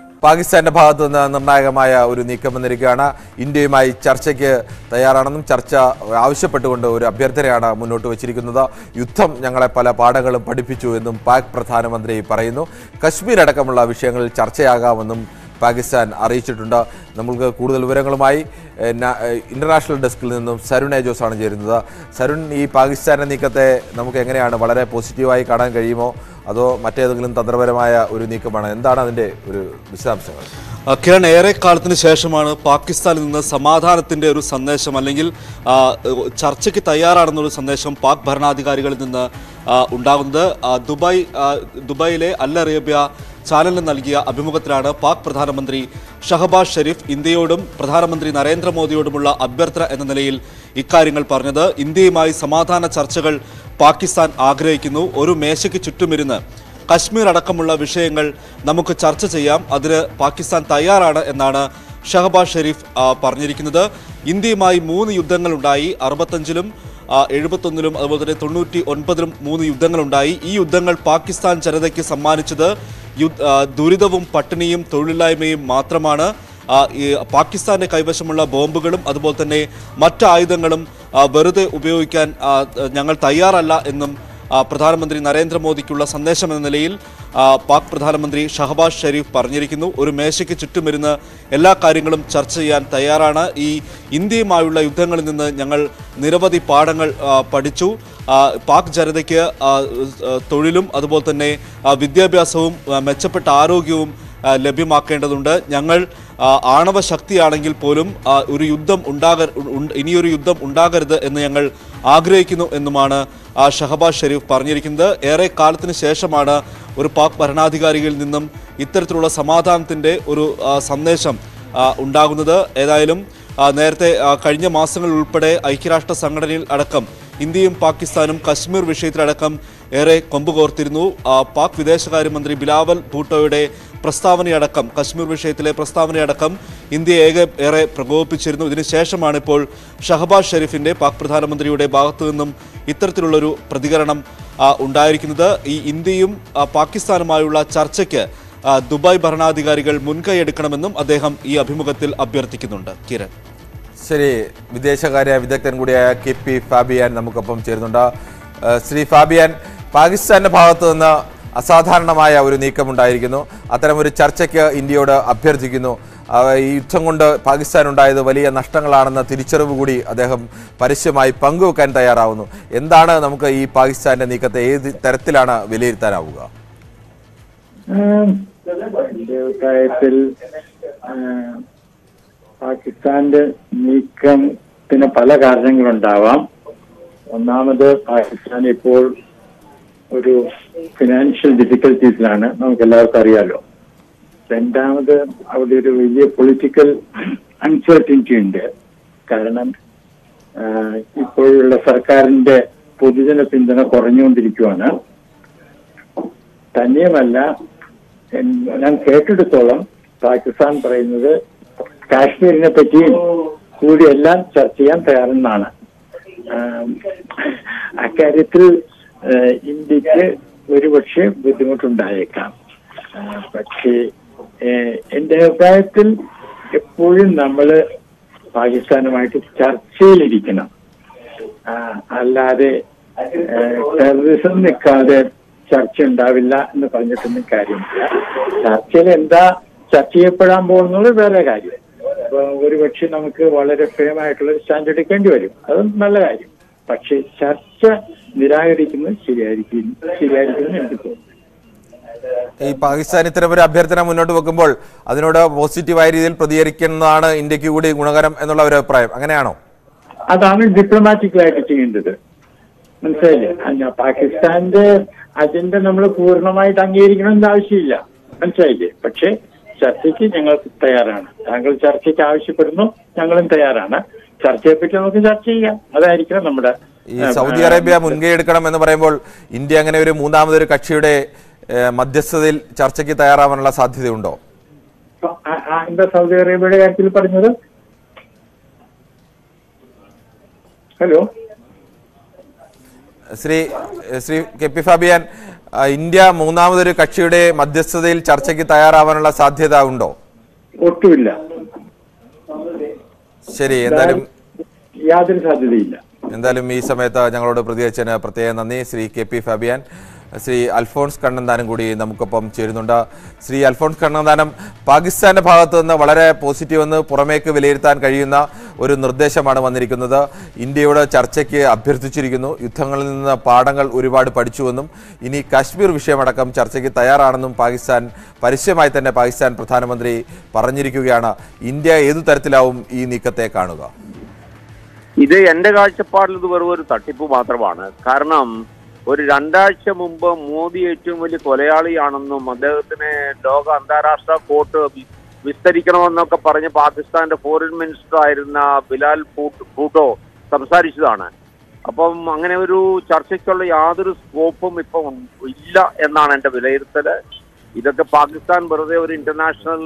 പാകിസ്ഥാന്റെ ഭാഗത്തു നിന്ന് നിർണായകമായ ഒരു നീക്കം വന്നിരിക്കുകയാണ് ഇന്ത്യയുമായി ചർച്ചയ്ക്ക് തയ്യാറാണെന്നും ചർച്ച ആവശ്യപ്പെട്ടുകൊണ്ട് ഒരു അഭ്യർത്ഥനയാണ് മുന്നോട്ട് വച്ചിരിക്കുന്നത് യുദ്ധം ഞങ്ങളെ പല പാഠങ്ങളും പഠിപ്പിച്ചു എന്നും പാക് പ്രധാനമന്ത്രി പറയുന്നു കശ്മീർ അടക്കമുള്ള വിഷയങ്ങളിൽ ചർച്ചയാകാമെന്നും പാകിസ്ഥാൻ അറിയിച്ചിട്ടുണ്ട് നമുക്ക് കൂടുതൽ വിവരങ്ങളുമായി ഏഹ്, ന- ഏഹ്, ഇന്റർനാഷണൽ ഡെസ്കിൽ നിന്നും സരുൺ എ ജോസ് ആണ് ചേരുന്നത് സരുൺ ഈ പാകിസ്ഥാന്റെ നീക്കത്തെ നമുക്ക് എങ്ങനെയാണ് വളരെ പോസിറ്റീവായി കാണാൻ കഴിയുമോ അതോ മറ്റേതെങ്കിലും തന്ത്രപരമായ ഒരു നീക്കമാണ് എന്താണ് അതിന്റെ ഒരു വിശദാംശങ്ങൾ ആ, കിരൺ ഏറെ കാലത്തിന് ശേഷമാണ് പാകിസ്ഥാനിൽ നിന്ന് സമാധാനത്തിന്റെ ഒരു സന്ദേശം അല്ലെങ്കിൽ ആ, ചർച്ചയ്ക്ക് തയ്യാറാണെന്നൊരു സന്ദേശം പാക് ഭരണാധികാരികളിൽ നിന്ന് ആ, ഉണ്ടാകുന്നത് ആ, ദുബായ് ആ, ദുബായിലെ അൽ അറേബ്യ ചാനലിന് നൽകിയ അഭിമുഖത്തിലാണ് പാക് പ്രധാനമന്ത്രി ഷഹബാസ് ഷെരീഫ് ഇന്ത്യയോടും പ്രധാനമന്ത്രി നരേന്ദ്രമോദിയോടുമുള്ള അഭ്യർത്ഥന എന്ന നിലയിൽ ഇക്കാര്യങ്ങൾ പറഞ്ഞത് ഇന്ത്യയുമായി സമാധാന ചർച്ചകൾ പാകിസ്ഥാൻ ആഗ്രഹിക്കുന്നു ഒരു മേശയ്ക്ക് ചുറ്റുമിരുന്ന് കശ്മീർ അടക്കമുള്ള വിഷയങ്ങൾ നമുക്ക് ചർച്ച ചെയ്യാം അതിന് പാകിസ്ഥാൻ തയ്യാറാണ് എന്നാണ് ഷഹബാസ് ഷെരീഫ് ആ, പറഞ്ഞിരിക്കുന്നത് ഇന്ത്യയുമായി മൂന്ന് യുദ്ധങ്ങളുണ്ടായി അറുപത്തഞ്ചിലും ആ, എഴുപത്തൊന്നിലും അതുപോലെ തന്നെ തൊണ്ണൂറ്റി ഒൻപതിലും മൂന്ന് യുദ്ധങ്ങളുണ്ടായി ഈ യുദ്ധങ്ങൾ പാകിസ്ഥാൻ ജനതയ്ക്ക് സമ്മാനിച്ചത് യു- ആ, ദുരിതവും പട്ടിണിയും തൊഴിലില്ലായ്മയും മാത്രമാണ് ആ, ഈ പാകിസ്ഥാന്റെ കൈവശമുള്ള ബോംബുകളും അതുപോലെ തന്നെ മറ്റ് ആയുധങ്ങളും ആ, വെറുതെ ഉപയോഗിക്കാൻ ആ, ഞങ്ങൾ തയ്യാറല്ല എന്നും ആ, പ്രധാനമന്ത്രി നരേന്ദ്രമോദിക്കുള്ള സന്ദേശം എന്ന നിലയിൽ ആ, പാക് പ്രധാനമന്ത്രി ഷഹബാസ് ഷെരീഫ് പറഞ്ഞിരിക്കുന്നു ഒരു മേശയ്ക്ക് ചുറ്റുമിരുന്ന് എല്ലാ കാര്യങ്ങളും ചർച്ച ചെയ്യാൻ തയ്യാറാണ് ഈ ഇന്ത്യയുമായുള്ള യുദ്ധങ്ങളിൽ നിന്ന് ഞങ്ങൾ നിരവധി പാഠങ്ങൾ ആ, പഠിച്ചു ആ, പാക് ജനതയ്ക്ക് ആ, ആ, തൊഴിലും അതുപോലെ തന്നെ ആ, വിദ്യാഭ്യാസവും ആ, മെച്ചപ്പെട്ട ആരോഗ്യവും ആ, ലഭ്യമാക്കേണ്ടതുണ്ട് ഞങ്ങൾ ആ, ആണവ ശക്തിയാണെങ്കിൽ പോലും ആ, ഒരു യുദ്ധം ഉണ്ടാക ഉണ്ട- ഇനിയൊരു യുദ്ധം ഉണ്ടാകരുത് എന്ന് ഞങ്ങൾ ആഗ്രഹിക്കുന്നു എന്നുമാണ് ആ, ഷഹബാസ് ഷെരീഫ് പറഞ്ഞിരിക്കുന്നത് ഏറെ കാലത്തിന് ശേഷമാണ് ഒരു പാക് ഭരണാധികാരികളിൽ നിന്നും ഇത്തരത്തിലുള്ള സമാധാനത്തിൻ്റെ ഒരു ആ, സന്ദേശം ആ, ഉണ്ടാകുന്നത് ഏതായാലും ആ, നേരത്തെ ആ, കഴിഞ്ഞ മാസങ്ങളിൽ ഉൾപ്പെടെ ഐക്യരാഷ്ട്ര സംഘടനയിൽ അടക്കം ഇന്ത്യയും പാകിസ്ഥാനും കശ്മീർ വിഷയത്തിലടക്കം ഏറെ കൊമ്പ് കോർത്തിരുന്നു ആ, പാക് വിദേശകാര്യമന്ത്രി ബിലാവൽ ഭൂട്ടോയുടെ പ്രസ്താവനയടക്കം കശ്മീർ വിഷയത്തിലെ പ്രസ്താവനയടക്കം ഇന്ത്യ ഏക ഏറെ പ്രകോപിപ്പിച്ചിരുന്നു ഇതിനുശേഷമാണ് ഇപ്പോൾ ഷഹബാസ് ഷെരീഫിന്റെ പാക് പ്രധാനമന്ത്രിയുടെ ഭാഗത്തു നിന്നും ഇത്തരത്തിലുള്ളൊരു പ്രതികരണം ആ, ഉണ്ടായിരിക്കുന്നത് ഈ ഇന്ത്യയും ആ, പാകിസ്ഥാനുമായുള്ള ചർച്ചയ്ക്ക് ആ, ദുബായ് ഭരണാധികാരികൾ മുൻകൈ എടുക്കണമെന്നും അദ്ദേഹം ഈ അഭിമുഖത്തിൽ അഭ്യർത്ഥിക്കുന്നുണ്ട് കിരൺ ശരി വിദേശകാര്യ വിദഗ്ധൻ കൂടിയായ കെ പി ഫാബിയാൻ നമുക്കൊപ്പം ചേരുന്നുണ്ട് ഏഹ് ശ്രീ ഫാബിയാൻ പാകിസ്ഥാന്റെ ഭാഗത്തു നിന്ന് അസാധാരണമായ ഒരു നീക്കമുണ്ടായിരിക്കുന്നു അത്തരം ഒരു ചർച്ചയ്ക്ക് ഇന്ത്യയോട് അഭ്യർത്ഥിക്കുന്നു അവ- ഈ യുദ്ധം കൊണ്ട് പാകിസ്ഥാൻ ഉണ്ടായത് വലിയ നഷ്ടങ്ങളാണെന്ന തിരിച്ചറിവ് കൂടി അദ്ദേഹം പരസ്യമായി പങ്കുവെക്കാൻ തയ്യാറാവുന്നു എന്താണ് നമുക്ക് ഈ പാകിസ്ഥാന്റെ നീക്കത്തെ ഏത് തരത്തിലാണ് വിലയിരുത്താനാവുക ഉം, എന്റെ അഭിപ്രായത്തിൽ ഉം, പാകിസ്ഥാന്റെ നീക്കത്തിന് പല കാരണങ്ങളുണ്ടാവാം ഒന്നാമത് പാകിസ്ഥാൻ ഇപ്പോൾ ഒരു ഫിനാൻഷ്യൽ ഡിഫിക്കൽട്ടീസിലാണ് നമുക്ക് എല്ലാവർക്കും അറിയാലോ രണ്ടാമത് അവിടെ ഒരു വലിയ പൊളിറ്റിക്കൽ അൺസർട്ടിനിറ്റി ഉണ്ട് കാരണം ആഹ്, ഇപ്പോഴുള്ള സർക്കാരിന്റെ പൊതുജന പിന്തുണ കുറഞ്ഞുകൊണ്ടിരിക്കുകയാണ് തന്നെയുമല്ല എൻ- ഞാൻ കേട്ടെടുത്തോളം പാകിസ്ഥാൻ പറയുന്നത് കാശ്മീരിനെ പറ്റിയും കൂടി എല്ലാം ചർച്ച ചെയ്യാൻ തയ്യാറെന്നാണ് ആം, അക്കാര്യത്തിൽ ഏഹ്, ഇന്ത്യക്ക് ഒരുപക്ഷെ ബുദ്ധിമുട്ടുണ്ടായേക്കാം ആ, പക്ഷേ ഏഹ്, എന്റെ അഭിപ്രായത്തിൽ എപ്പോഴും നമ്മൾ പാകിസ്ഥാനുമായിട്ട് ചർച്ചയിലിരിക്കണം ആ, അല്ലാതെ ടെററിസം നിൽക്കാതെ ചർച്ച ഉണ്ടാവില്ല എന്ന് പറഞ്ഞിട്ടൊന്നും കാര്യമില്ല ചർച്ചയിൽ എന്താ ചർച്ച ചെയ്യപ്പെടാൻ പോകുന്നത് വേറെ കാര്യം അപ്പൊ ഒരുപക്ഷെ നമുക്ക് വളരെ ഫേമായിട്ടുള്ള ഒരു സ്റ്റാൻഡ് എടുക്കേണ്ടി വരും അതും നല്ല കാര്യം പക്ഷെ ചർച്ച നിരാകരിക്കുന്നത് ശരിയായിരിക്കും ശരിയായിരിക്കും എനിക്ക് തോന്നുന്നു ഈ പാകിസ്ഥാൻ ഇത്തരം ഒരു അഭ്യർത്ഥന മുന്നോട്ട് വെക്കുമ്പോൾ അതിനോട് പോസിറ്റീവായ രീതിയിൽ പ്രതികരിക്കുന്നതാണ് ഇന്ത്യക്ക് കൂടി ഗുണകരം എന്നുള്ള ഒരു അഭിപ്രായം അങ്ങനെയാണോ അതാണ് ഡിപ്ലോമാറ്റിക്കലായിട്ട് ചെയ്യേണ്ടത് മനസ്സിലായില്ലേ അല്ല പാകിസ്ഥാന്റെ അജണ്ട നമ്മൾ പൂർണ്ണമായിട്ട് അംഗീകരിക്കണമെന്ന് ആവശ്യമില്ല മനസ്സിലായില്ലേ പക്ഷേ ചർച്ചയ്ക്ക് ഞങ്ങൾ തയ്യാറാണ് താങ്കൾ ചർച്ചയ്ക്ക് ആവശ്യപ്പെടുന്നു ഞങ്ങളും തയ്യാറാണ് ചർച്ചയെപ്പറ്റി നമുക്ക് ചർച്ച ചെയ്യാം അതായിരിക്കണം നമ്മുടെ ഈ സൗദി അറേബ്യ മുൻകൈ എടുക്കണം എന്ന് പറയുമ്പോൾ ഇന്ത്യ അങ്ങനെ ഒരു മൂന്നാമതൊരു കക്ഷിയുടെ ഏഹ്, മധ്യസ്ഥതയിൽ ചർച്ചയ്ക്ക് തയ്യാറാവാനുള്ള സാധ്യതയുണ്ടോ ആ- ആ- എന്താ സൗദി അറേബ്യയുടെ കാര്യത്തിൽ പറഞ്ഞത് hello Shri Shri K P Fabian ആ, ഇന്ത്യ മൂന്നാമതൊരു കക്ഷിയുടെ മധ്യസ്ഥതയിൽ ചർച്ചയ്ക്ക് തയ്യാറാവാനുള്ള സാധ്യത ഉണ്ടോ ഒട്ടുമില്ല ശരി എന്തായാലും യാതൊരു സാധ്യതയില്ല എന്തായാലും ഈ സമയത്ത് ഞങ്ങളോട് പ്രതികരിച്ചതിന് പ്രത്യേകം നന്ദി ശ്രീ കെ പി ഫാബിയാൻ ശ്രീ അൽഫോൺസ് കണ്ണന്താനം കൂടി നമുക്കൊപ്പം ചേരുന്നുണ്ട് ശ്രീ അൽഫോൺസ് കണ്ണന്താനം പാകിസ്ഥാന്റെ ഭാഗത്തു നിന്ന് വളരെ പോസിറ്റീവ് എന്ന് പുറമേക്ക് വിലയിരുത്താൻ കഴിയുന്ന ഒരു നിർദ്ദേശമാണ് വന്നിരിക്കുന്നത് ഇന്ത്യയോട് ചർച്ചയ്ക്ക് അഭ്യർത്ഥിച്ചിരിക്കുന്നു യുദ്ധങ്ങളിൽ നിന്ന് പാഠങ്ങൾ ഒരുപാട് പഠിച്ചുവെന്നും ഇനി കാശ്മീർ വിഷയമടക്കം ചർച്ചയ്ക്ക് തയ്യാറാണെന്നും പാകിസ്ഥാൻ പരസ്യമായി തന്നെ പാകിസ്ഥാൻ പ്രധാനമന്ത്രി പറഞ്ഞിരിക്കുകയാണ് ഇന്ത്യ ഏതു തരത്തിലാവും ഈ നീക്കത്തെ കാണുക ഇത് എന്റെ കാഴ്ചപ്പാടിൽ ഇത് വെറും ഒരു തട്ടിപ്പ് മാത്രമാണ് കാരണം ഒരു രണ്ടാഴ്ച മുമ്പ് മോദി ഏറ്റവും വലിയ കൊലയാളിയാണെന്നും അദ്ദേഹത്തിന് ലോക അന്താരാഷ്ട്ര കോർട്ട് വി- വിസ്തരിക്കണമെന്നൊക്കെ പറഞ്ഞ് പാകിസ്ഥാന്റെ ഫോറിൻ മിനിസ്റ്റർ ആയിരുന്ന ബിലാൽ ഭൂട്ട്- ഭൂട്ടോ സംസാരിച്ചതാണ് അപ്പം അങ്ങനെ ഒരു ചർച്ചയ്ക്കുള്ള യാതൊരു സ്കോപ്പും ഇപ്പം ഇല്ല എന്നാണ് എന്റെ വിലയിരുത്തല് ഇതൊക്കെ പാകിസ്ഥാൻ വെറുതെ ഒരു ഇന്റർനാഷണൽ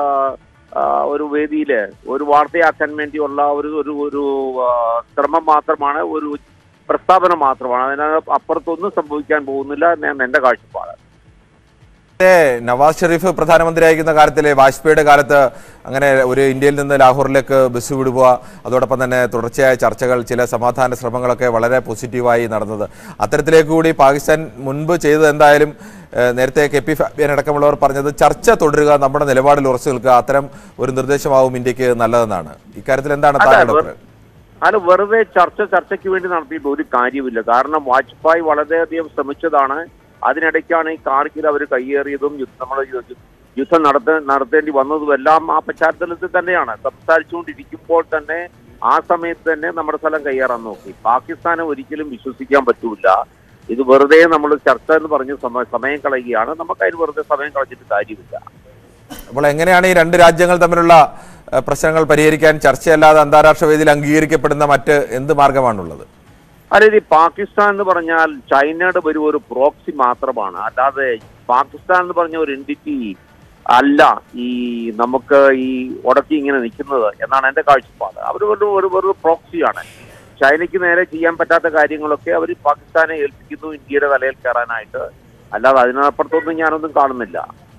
ഒരു വേദിയില് ഒരു വാർത്തയാക്കാൻ വേണ്ടിയുള്ള ഒരു ഒരു ഒരു ആ, ശ്രമം മാത്രമാണ് ഒരു പ്രസ്താവന മാത്രമാണ് അതിനകത്ത് അപ്പുറത്തൊന്നും സംഭവിക്കാൻ പോകുന്നില്ല എന്നാണ് എന്റെ കാഴ്ചപ്പാട് നേരത്തെ നവാസ് ഷെരീഫ് പ്രധാനമന്ത്രിയായിരിക്കുന്ന കാലത്തിലെ വാജ്പേയിയുടെ കാലത്ത് അങ്ങനെ ഒരു ഇന്ത്യയിൽ നിന്ന് ലാഹോറിലേക്ക് ബസ് വിടുക അതോടൊപ്പം തന്നെ തുടർച്ചയായ ചർച്ചകൾ ചില സമാധാന ശ്രമങ്ങളൊക്കെ വളരെ പോസിറ്റീവായി നടന്നത് അത്തരത്തിലേക്ക് കൂടി പാകിസ്ഥാൻ മുൻപ് ചെയ്തത് എന്തായാലും ഏഹ്, നേരത്തെ കെ പി ഫാബിയൻ അടക്കമുള്ളവർ പറഞ്ഞത് ചർച്ച തുടരുക നമ്മുടെ നിലപാടിൽ ഉറച്ചു നിൽക്കുക അത്തരം ഒരു നിർദ്ദേശമാവും ഇന്ത്യക്ക് നല്ലതെന്നാണ് ഇക്കാര്യത്തിൽ എന്താണ് അതെ, താങ്കളുടെ വെറു- അഭിപ്രായം അത് വെറുതെ ചർച്ച ചർച്ചയ്ക്ക് വേണ്ടി നടത്തിയിട്ട് ഒരു കാര്യമില്ല കാരണം വാജ്പേയി വളരെയധികം ശ്രമിച്ചതാണ് അതിനിടയ്ക്കാണ് ഈ കാർഗിൽ അവർ കയ്യേറിയതും നമ്മൾ യുദ്ധം നടത്ത നടത്തേണ്ടി വന്നതും എല്ലാം ആ പശ്ചാത്തലത്തിൽ തന്നെയാണ് സംസാരിച്ചുകൊണ്ടിരിക്കുമ്പോൾ തന്നെ ആ സമയത്ത് തന്നെ നമ്മുടെ സ്ഥലം കയ്യേറാൻ നോക്കി പാകിസ്ഥാനെ ഒരിക്കലും വിശ്വസിക്കാൻ പറ്റൂല ഇത് വെറുതെ നമ്മൾ ചർച്ച എന്ന് പറഞ്ഞ് സമ- സമയം കളയുകയാണ് നമുക്ക് അതിന് വെറുതെ സമയം കളഞ്ഞിട്ട് കാര്യമില്ല അപ്പോൾ എങ്ങനെയാണ് ഈ രണ്ട് രാജ്യങ്ങൾ തമ്മിലുള്ള ഏഹ്, പ്രശ്നങ്ങൾ പരിഹരിക്കാൻ ചർച്ചയല്ലാതെ അന്താരാഷ്ട്ര വേദിയിൽ അംഗീകരിക്കപ്പെടുന്ന മറ്റ് എന്ത് മാർഗമാണുള്ളത് അതായത് ഈ പാകിസ്ഥാൻ എന്ന് പറഞ്ഞാൽ ചൈനയുടെ ഒരു ഒരു പ്രോക്സി മാത്രമാണ് അല്ലാതെ പാകിസ്ഥാൻ എന്ന് പറഞ്ഞ ഒരു എൻറ്റിറ്റി അല്ല ഈ നമുക്ക് ഈ ഉടക്കി ഇങ്ങനെ നിൽക്കുന്നത് എന്നാണ് എന്റെ കാഴ്ചപ്പാട് അവർ ഒരു ഒരു ഒരു പ്രോക്സിയാണ് ചൈനയ്ക്ക് നേരെ ചെയ്യാൻ പറ്റാത്ത കാര്യങ്ങളൊക്കെ അവർ പാകിസ്ഥാനെ ഏൽപ്പിക്കുന്നു ഇന്ത്യയുടെ തലയിൽ കയറാനായിട്ട് അല്ലാതെ അതിനപ്പുറത്തൊന്നും ഞാനൊന്നും കാണുന്നില്ല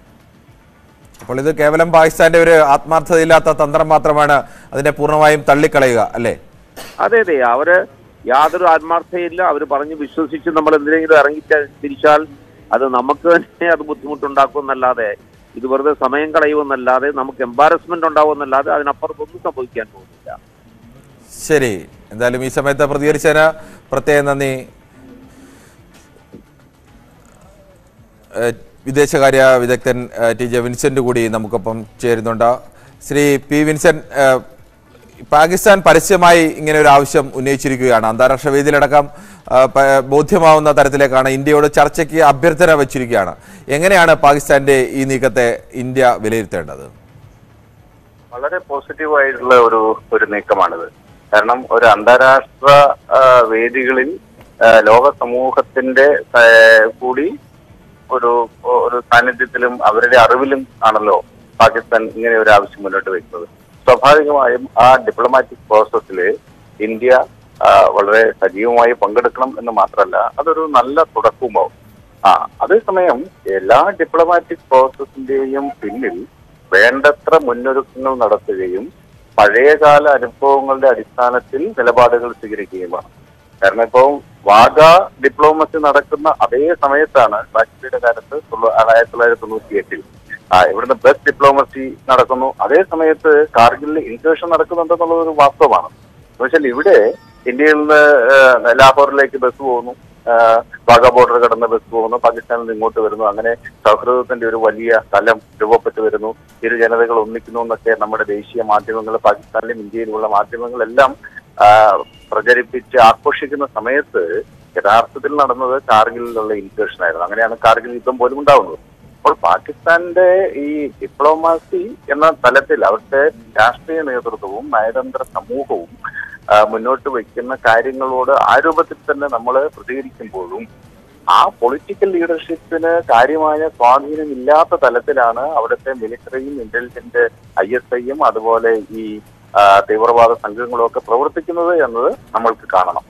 അപ്പോൾ ഇത് കേവലം പാകിസ്ഥാന്റെ ഒരു ആത്മാർത്ഥതയില്ലാത്ത തന്ത്രം മാത്രമാണ് അതിനെ പൂർണ്ണമായും തള്ളിക്കളയുക അല്ലേ അതെ അതെ അവര് യാതൊരു ആത്മാർത്ഥയില്ല അവർ പറഞ്ഞ് വിശ്വസിച്ച് നമ്മൾ എന്തിനെങ്കിലും ഇറങ്ങി ത- തിരിച്ചാൽ അത് നമുക്ക് തന്നെ അത് ബുദ്ധിമുട്ടുണ്ടാക്കുമെന്നല്ലാതെ ഇത് വെറുതെ സമയം കളയുമെന്നല്ലാതെ നമുക്ക് എംബാരസ്മെന്റ് ഉണ്ടാവുമെന്നല്ലാതെ അതിനപ്പുറത്തൊന്നും സംഭവിക്കാൻ പോകുന്നില്ല ശരി എന്തായാലും ഈ സമയത്ത് പ്രതികരിച്ചതിന് പ്രത്യേകം നന്ദി ഏഹ്, വിദേശകാര്യ വിദഗ്ധൻ ഏഹ്, ടി ജെ വിൻസെന്റ് കൂടി നമുക്കൊപ്പം ചേരുന്നുണ്ട് ശ്രീ പി വിൻസെന്റ് ഏഹ്, പാകിസ്ഥാൻ പരസ്യമായി ഇങ്ങനെ ഒരു ആവശ്യം ഉന്നയിച്ചിരിക്കുകയാണ് അന്താരാഷ്ട്ര വേദിയിലടക്കം ആ, പ- ബോധ്യമാവുന്ന തരത്തിലേക്കാണ് ഇന്ത്യയോട് ചർച്ചയ്ക്ക് അഭ്യർത്ഥന വച്ചിരിക്കുകയാണ് എങ്ങനെയാണ് പാകിസ്ഥാന്റെ ഈ നീക്കത്തെ ഇന്ത്യ വിലയിരുത്തേണ്ടത് വളരെ പോസിറ്റീവായിട്ടുള്ള ഒരു ഒരു നീക്കമാണിത് കാരണം ഒരു അന്താരാഷ്ട്ര ആ, വേദികളിൽ ആ, ലോക സമൂഹത്തിന്റെ ആ, കൂടി ഒരു ഒരു സാന്നിധ്യത്തിലും അവരുടെ അറിവിലും ആണല്ലോ പാകിസ്ഥാൻ ഇങ്ങനെ ഒരു ആവശ്യം മുന്നോട്ട് വെക്കുന്നത് സ്വാഭാവികമായും ആ ഡിപ്ലോമാറ്റിക് പ്രോസസ്സിൽ ഇന്ത്യ ആ, വളരെ സജീവമായി പങ്കെടുക്കണം എന്ന് മാത്രമല്ല അതൊരു നല്ല തുടക്കവുമാവും ആ അതേസമയം എല്ലാ ഡിപ്ലോമാറ്റിക് പ്രോസസ്സിന്റെയും പിന്നിൽ വേണ്ടത്ര മുന്നൊരുക്കങ്ങൾ നടത്തുകയും പഴയകാല അനുഭവങ്ങളുടെ അടിസ്ഥാനത്തിൽ നിലപാടുകൾ സ്വീകരിക്കുകയുമാണ് കാരണം ഇപ്പോൾ വാഗ ഡിപ്ലോമസി നടക്കുന്ന അതേ സമയത്താണ് വാജ്പേയിയുടെ കാലത്ത് തൊള്ള- ആയിരത്തി തൊള്ളായിരത്തി തൊണ്ണൂറ്റി എട്ടിൽ ആ ഇവിടുന്ന് ബസ് ഡിപ്ലോമസി നടക്കുന്നു അതേ സമയത്ത് കാർഗിലിൽ ഇൻവേഷൻ നടക്കുന്നുണ്ടെന്നുള്ളത് ഒരു വാസ്തവമാണ് എന്നുവെച്ചാൽ ഇവിടെ ഇന്ത്യയിൽ നിന്ന് ഏഹ്, ലാഹോറിലേക്ക് ബസ് പോകുന്നു ഏഹ്, വാഗ ബോർഡർ കടന്ന് ബസ് പോകുന്നു പാകിസ്ഥാനിൽ നിന്ന് ഇങ്ങോട്ട് വരുന്നു അങ്ങനെ സൗഹൃദത്തിന്റെ ഒരു വലിയ തലം രൂപപ്പെട്ടു വരുന്നു ഇരു ജനതകൾ ഒന്നിക്കുന്നു എന്നൊക്കെ നമ്മുടെ ദേശീയ മാധ്യമങ്ങൾ പാകിസ്ഥാനിലും ഇന്ത്യയിലുമുള്ള മാധ്യമങ്ങളെല്ലാം ആ, പ്രചരിപ്പിച്ച് ആഘോഷിക്കുന്ന സമയത്ത് യഥാർത്ഥത്തിൽ നടന്നത് കാർഗിലിലുള്ള ഇൻവേഷൻ ആയിരുന്നു അങ്ങനെയാണ് കാർഗിൽ യുദ്ധം പോലും ഉണ്ടാവുന്നത് അപ്പോൾ പാകിസ്ഥാന്റെ ഈ ഡിപ്ലോമാസി എന്ന തലത്തിൽ അവിടുത്തെ രാഷ്ട്രീയ നേതൃത്വവും നയതന്ത്ര സമൂഹവും ആ, മുന്നോട്ട് വയ്ക്കുന്ന കാര്യങ്ങളോട് ആ രൂപത്തിൽ തന്നെ നമ്മൾ പ്രതികരിക്കുമ്പോഴും ആ പൊളിറ്റിക്കൽ ലീഡർഷിപ്പിന് കാര്യമായ സ്വാധീനമില്ലാത്ത തലത്തിലാണ് അവിടുത്തെ മിലിറ്ററിയും ഇന്റലിജന്റ് ഐ എസ് ഐയും അതുപോലെ ഈ ആ, തീവ്രവാദ സംഘങ്ങളും ഒക്കെ പ്രവർത്തിക്കുന്നത് എന്നത് നമ്മൾക്ക് കാണണം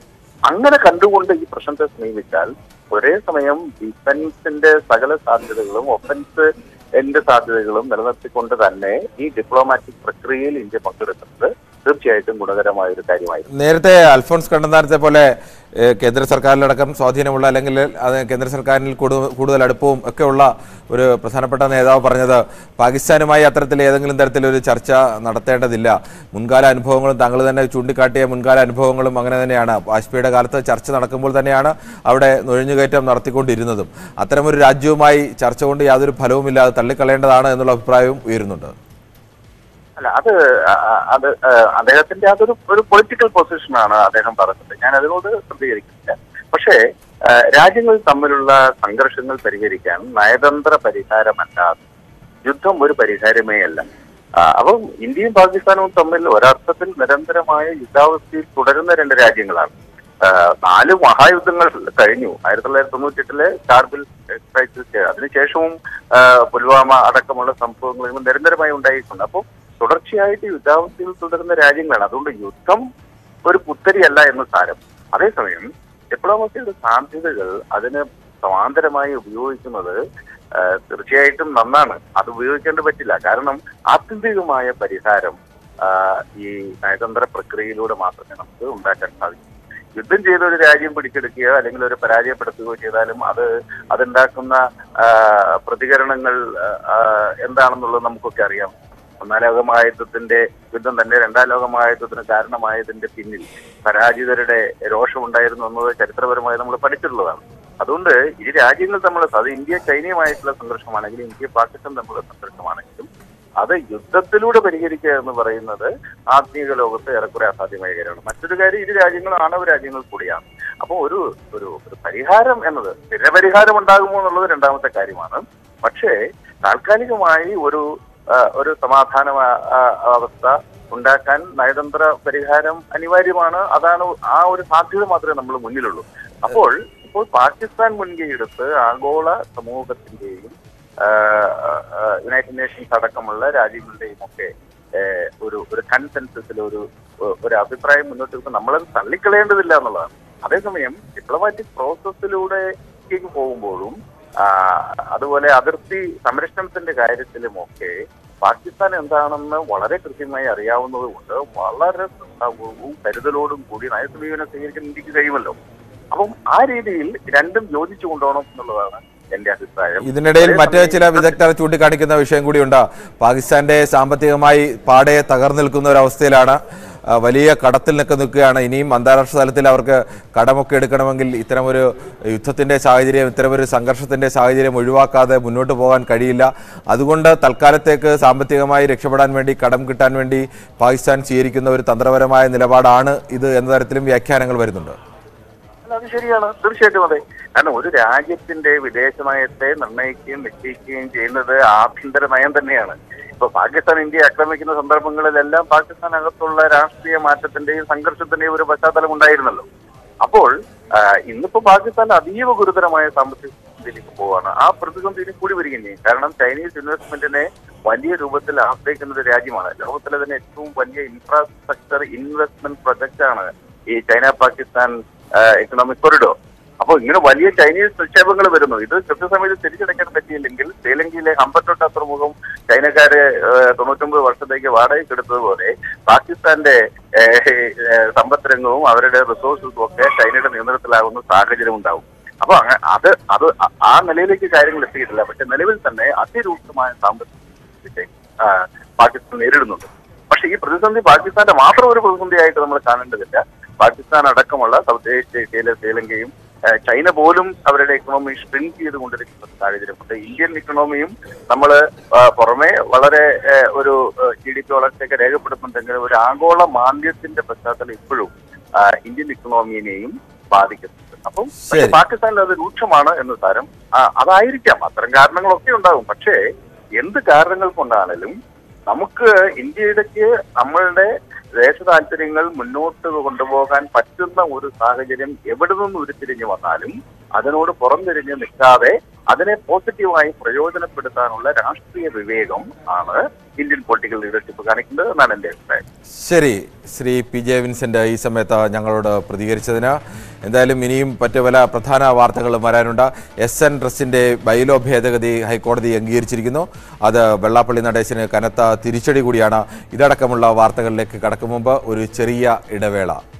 അങ്ങനെ കണ്ടുകൊണ്ട് ഈ പ്രശ്നത്തെ സമീപിച്ചാൽ ഒരേ സമയം ഡിഫൻസിന്റെ സകല സാധ്യതകളും ഒഫൻസ് എന്റെ സാധ്യതകളും നിലനിർത്തിക്കൊണ്ട് തന്നെ ഈ ഡിപ്ലോമാറ്റിക് പ്രക്രിയയിൽ ഇന്ത്യ പങ്കെടുക്കുന്നത് തീർച്ചയായിട്ടും ഗുണകരമായ ഒരു കാര്യമായിരുന്നു നേരത്തെ അൽഫോൺസ് കണ്ണന്താനത്തെ പോലെ ഏഹ്, കേന്ദ്ര സർക്കാരിലടക്കം സ്വാധീനമുള്ള അല്ലെങ്കിൽ അത് കേന്ദ്ര സർക്കാരിൽ കൂടുതൽ കൂടുതൽ അടുപ്പവും ഒക്കെ ഉള്ള ഒരു പ്രധാനപ്പെട്ട നേതാവ് പറഞ്ഞത് പാകിസ്ഥാനുമായി അത്തരത്തിൽ ഏതെങ്കിലും തരത്തിലൊരു ചർച്ച നടത്തേണ്ടതില്ല മുൻകാല അനുഭവങ്ങളും താങ്കൾ തന്നെ ചൂണ്ടിക്കാട്ടിയ മുൻകാല അനുഭവങ്ങളും അങ്ങനെ തന്നെയാണ് വാജ്പേയിയുടെ കാലത്ത് ചർച്ച നടക്കുമ്പോൾ തന്നെയാണ് അവിടെ നുഴഞ്ഞുകയറ്റം നടത്തിക്കൊണ്ടിരുന്നതും അത്തരമൊരു രാജ്യവുമായി ചർച്ച കൊണ്ട് യാതൊരു ഫലവുമില്ലാതെ തള്ളിക്കളയേണ്ടതാണ് എന്നുള്ള അഭിപ്രായവും ഉയരുന്നുണ്ട് അല്ല അത് അ- അ- അത് ആ, അദ്ദേഹത്തിന്റെ അതൊരു ഒരു പൊളിറ്റിക്കൽ പൊസിഷനാണ് അദ്ദേഹം പറഞ്ഞത് ഞാൻ അതിനോട് പ്രതികരിക്കുന്നില്ല പക്ഷേ ആ, രാജ്യങ്ങൾ തമ്മിലുള്ള സംഘർഷങ്ങൾ പരിഹരിക്കാൻ നയതന്ത്ര പരിഹാരമല്ലാതെ യുദ്ധം ഒരു പരിഹാരമേ അല്ല ആ, അപ്പം ഇന്ത്യയും പാകിസ്ഥാനും തമ്മിൽ ഒരർത്ഥത്തിൽ നിരന്തരമായ യുദ്ധാവസ്ഥയിൽ തുടരുന്ന രണ്ട് രാജ്യങ്ങളാണ് ആ, നാല് മഹായുദ്ധങ്ങൾ കഴിഞ്ഞു ആയിരത്തി തൊള്ളായിരത്തി തൊണ്ണൂറ്റി എട്ടിലെ കാർഗിൽ ക്രൈസിസ് അതിനുശേഷവും ആ, പുൽവാമ അടക്കമുള്ള സംഭവങ്ങൾ നിരന്തരമായി ഉണ്ടായിട്ടുണ്ട് അപ്പോൾ തുടർച്ചയായിട്ട് യുദ്ധാവസ്ഥയിൽ തുടരുന്ന രാജ്യങ്ങളാണ് അതുകൊണ്ട് യുദ്ധം ഒരു പുത്തരിയല്ല എന്ന് സാരം അതേസമയം ഡിപ്ലോമസിയുടെ സാധ്യതകൾ അതിന് സമാന്തരമായി ഉപയോഗിക്കുന്നത് ആ, തീർച്ചയായിട്ടും നന്നാണ് അത് ഉപയോഗിക്കേണ്ടി പറ്റില്ല കാരണം ആത്യന്തികമായ പരിഹാരം ആ, ഈ നയതന്ത്ര പ്രക്രിയയിലൂടെ മാത്രമേ നമുക്ക് ഉണ്ടാക്കാൻ സാധിക്കൂ യുദ്ധം ചെയ്ത ഒരു രാജ്യം പിടിച്ചെടുക്കുകയോ അല്ലെങ്കിൽ ഒരു പരാജയപ്പെടുത്തുകയോ ചെയ്താലും അത് അതുണ്ടാക്കുന്ന ആ, പ്രതികരണങ്ങൾ ആ, എന്താണെന്നുള്ളത് നമുക്കൊക്കെ അറിയാം ഒന്നാം ലോകമഹായുദ്ധത്തിന്റെ യുദ്ധം തന്നെ രണ്ടാം ലോകമഹായുദ്ധത്തിന് കാരണമായതിന്റെ പിന്നിൽ പരാജിതരുടെ രോഷമുണ്ടായിരുന്നു എന്നത് ചരിത്രപരമായി നമ്മൾ പഠിച്ചിട്ടുള്ളതാണ് അതുകൊണ്ട് ഈ രാജ്യങ്ങൾ തമ്മിൽ അത് ഇന്ത്യ ചൈനയുമായിട്ടുള്ള സംഘർഷമാണെങ്കിലും ഇന്ത്യ പാകിസ്ഥാൻ തമ്മിലുള്ള സംഘർഷമാണെങ്കിലും അത് യുദ്ധത്തിലൂടെ പരിഹരിക്കുക എന്ന് പറയുന്നത് ആധുനിക ലോകത്ത് ഏറെക്കുറെ അസാധ്യമായ കാര്യമാണ് മറ്റൊരു കാര്യം ഇരു രാജ്യങ്ങളും ആണവ രാജ്യങ്ങൾ കൂടിയാണ് അപ്പോൾ ഒരു ഒരു ഒരു പരിഹാരം എന്നത് സ്ഥിരപരിഹാരം ഉണ്ടാകുമോ എന്നുള്ളത് രണ്ടാമത്തെ കാര്യമാണ് പക്ഷേ താൽക്കാലികമായി ഒരു ആ, ഒരു സമാധാന ആ, ആ, അവസ്ഥ ഉണ്ടാക്കാൻ നയതന്ത്ര പരിഹാരം അനിവാര്യമാണ് അതാണ് ആ ഒരു സാധ്യത മാത്രമേ നമ്മൾ മുന്നിലുള്ളൂ അപ്പോൾ ഇപ്പോൾ പാകിസ്ഥാൻ മുൻകൈയെടുത്ത് ആഗോള സമൂഹത്തിന്റെയും ആ, ആ, യുണൈറ്റഡ് നേഷൻസ് അടക്കമുള്ള രാജ്യങ്ങളുടെയും ഒക്കെ ഏ, ഒരു ഒരു കൺസെൻസസിൽ ഒരു ഒരു അഭിപ്രായം മുന്നോട്ട് വെക്കുമ്പോൾ നമ്മളത് തള്ളിക്കളയേണ്ടതില്ല എന്നുള്ളതാണ് അതേസമയം ഡിപ്ലോമാറ്റിക് പ്രോസസ്സിലൂടെ പോകുമ്പോഴും ആ, അതുപോലെ അതിർത്തി സംരക്ഷണത്തിന്റെ കാര്യത്തിലുമൊക്കെ പാകിസ്ഥാൻ എന്താണെന്ന് വളരെ കൃത്യമായി അറിയാവുന്നത് കൊണ്ട് വളരെ ശ്രദ്ധാപൂർവവും കരുതലോടും കൂടി നയസമീപനം സ്വീകരിക്കാൻ ഇന്ത്യക്ക് കഴിയുമല്ലോ അപ്പം ആ രീതിയിൽ രണ്ടും യോജിച്ചു കൊണ്ടുപോകണം എന്നുള്ളതാണ് എന്റെ അഭിപ്രായം ഇതിനിടയിൽ മറ്റ് ചില വിദഗ്ധർ ചൂണ്ടിക്കാണിക്കുന്ന വിഷയം കൂടിയുണ്ട് പാകിസ്ഥാന്റെ സാമ്പത്തികമായി പാടെ തകർന്നു നിൽക്കുന്ന ഒരു അവസ്ഥയിലാണ് ആ, വലിയ കടത്തിൽ നിൽക്കെ നിൽക്കുകയാണ് ഇനിയും അന്താരാഷ്ട്ര തലത്തിൽ അവർക്ക് കടമൊക്കെ എടുക്കണമെങ്കിൽ ഇത്തരമൊരു യുദ്ധത്തിന്റെ സാഹചര്യം ഇത്തരമൊരു സംഘർഷത്തിന്റെ സാഹചര്യം ഒഴിവാക്കാതെ മുന്നോട്ട് പോകാൻ കഴിയില്ല അതുകൊണ്ട് തൽക്കാലത്തേക്ക് സാമ്പത്തികമായി രക്ഷപ്പെടാൻ വേണ്ടി കടം കിട്ടാൻ വേണ്ടി പാകിസ്ഥാൻ സ്വീകരിക്കുന്ന ഒരു തന്ത്രപരമായ നിലപാടാണ് ഇത് എന്ന തരത്തിലും വ്യാഖ്യാനങ്ങൾ വരുന്നുണ്ട് അല്ല, അത് ശരിയാണ് തീർച്ചയായിട്ടും അതെ കാരണം ഒരു രാജ്യത്തിന്റെ വിദേശ നയത്തെ നിർണ്ണയിക്കുകയും നിശ്ചയിക്കുകയും ചെയ്യുന്നത് ആഭ്യന്തര നയം തന്നെയാണ് ഇപ്പൊ പാകിസ്ഥാൻ ഇന്ത്യയെ ആക്രമിക്കുന്ന സന്ദർഭങ്ങളിലെല്ലാം പാകിസ്ഥാനകത്തുള്ള രാഷ്ട്രീയ മാറ്റത്തിന്റെയും സംഘർഷത്തിന്റെയും ഒരു പശ്ചാത്തലം ഉണ്ടായിരുന്നല്ലോ അപ്പോൾ ആ, ഇന്നിപ്പോ പാകിസ്ഥാൻ അതീവ ഗുരുതരമായ സാമ്പത്തിക പ്രതിസന്ധിയിലേക്ക് പോവാണ് ആ പ്രതിസന്ധി ഇനി കൂടി വരികയും ചെയ്യും കാരണം ചൈനീസ് ഇൻവെസ്റ്റ്മെന്റിനെ വലിയ രൂപത്തിൽ ആശ്രയിക്കുന്ന ഒരു രാജ്യമാണ് ലോകത്തിലെ തന്നെ ഏറ്റവും വലിയ ഇൻഫ്രാസ്ട്രക്ചർ ഇൻവെസ്റ്റ്മെന്റ് പ്രൊജക്ട് ആണ് ഈ ചൈന പാകിസ്ഥാൻ എക്കണോമിക് കൊറിഡോർ അപ്പോൾ ഇങ്ങനെ വലിയ ചൈനീസ് നിക്ഷേപങ്ങൾ വരുന്നു ഇത് കൃത്യസമയത്ത് തിരിച്ചടയ്ക്കാൻ പറ്റിയില്ലെങ്കിൽ ശ്രീലങ്കയിലെ ഹമ്പറ്റോട്ട തുറമുഖം ചൈനക്കാര് ഏഹ്, തൊണ്ണൂറ്റൊമ്പത് വർഷത്തേക്ക് വാടകയ്ക്ക് എടുത്തതുപോലെ പാകിസ്ഥാന്റെ ഏഹ്, ഏഹ്, സമ്പത്ത് അവരുടെ റിസോഴ്സസും ഒക്കെ ചൈനയുടെ നിയന്ത്രണത്തിലാകുന്ന സാഹചര്യം ഉണ്ടാവും അപ്പൊ അങ്ങ- അത് അത് ആ- ആ നിലയിലേക്ക് കാര്യങ്ങൾ എത്തിയിട്ടില്ല പക്ഷെ നിലവിൽ തന്നെ അതിരൂക്ഷമായ സാമ്പത്തിക പ്രതിസന്ധി, ആ, പാകിസ്ഥാൻ നേരിടുന്നുണ്ട് പക്ഷെ ഈ പ്രതിസന്ധി പാകിസ്ഥാന്റെ മാത്രം ഒരു പ്രതിസന്ധിയായിട്ട് നമ്മൾ കാണേണ്ടതില്ല പാകിസ്ഥാൻ അടക്കമുള്ള സൗത്ത് ഈസ്റ്റ് ഏഷ്യയിലെ ശ്രീലങ്കയും ആ, ചൈന പോലും അവരുടെ എക്കണോമി ഷ്രിങ്ക് ചെയ്തുകൊണ്ടിരിക്കുന്ന ഒരു സാഹചര്യമുണ്ട് ഇന്ത്യൻ ഇക്കണോമിയും നമ്മൾ പുറമെ വളരെ ആ, ഒരു ജി ഡി പി വളർച്ചയൊക്കെ രേഖപ്പെടുത്തുന്നുണ്ടെങ്കിലും ഒരു ആഗോള മാന്ദ്യത്തിന്റെ പശ്ചാത്തലം ഇപ്പോഴും ആ, ഇന്ത്യൻ ഇക്കണോമിനെയും ബാധിക്കുന്നുണ്ട് അപ്പം പക്ഷെ ശരി. പാകിസ്ഥാനിൽ അത് രൂക്ഷമാണ് എന്ന് സാരം ആ, അതായിരിക്കാം അത്തരം കാരണങ്ങളൊക്കെ ഉണ്ടാകും പക്ഷേ എന്ത് കാരണങ്ങൾ കൊണ്ടാണെങ്കിലും നമുക്ക് ഇന്ത്യയിലേക്ക് നമ്മളുടെ ദേശ താല്പര്യങ്ങൾ മുന്നോട്ട് കൊണ്ടുപോകാൻ പറ്റുന്ന ഒരു സാഹചര്യം എവിടെ നിന്ന് ഉരുത്തിരിഞ്ഞു വന്നാലും അതിനോട് പുറംതിരിഞ്ഞ് നിൽക്കാതെ അതിനെ പോസിറ്റീവായി പ്രയോജനപ്പെടുത്താനുള്ള രാഷ്ട്രീയ വിവേകം ആണ് ഇന്ത്യൻ പൊളിറ്റിക്കൽ ലീഡർഷിപ്പ് കാണിക്കുന്നത് എന്നാണ് എന്റെ അഭിപ്രായം ശരി ശ്രീ പി ജെ വിൻസെന്റ് ഈ സമയത്ത് ഞങ്ങളോട് പ്രതികരിച്ചതിന് എന്തായാലും ഇനിയും മറ്റ് പല പ്രധാന വാർത്തകളും വരാനുണ്ട് എസ് എൻ ട്രസ്റ്റിന്റെ ബൈലോ ഭേദഗതി ഹൈക്കോടതി അംഗീകരിച്ചിരിക്കുന്നു അത് വെള്ളാപ്പള്ളി നടേശന് കനത്ത തിരിച്ചടി കൂടിയാണ് ഇതടക്കമുള്ള വാർത്തകളിലേക്ക് കടക്കും മുമ്പ് ഒരു ചെറിയ ഇടവേള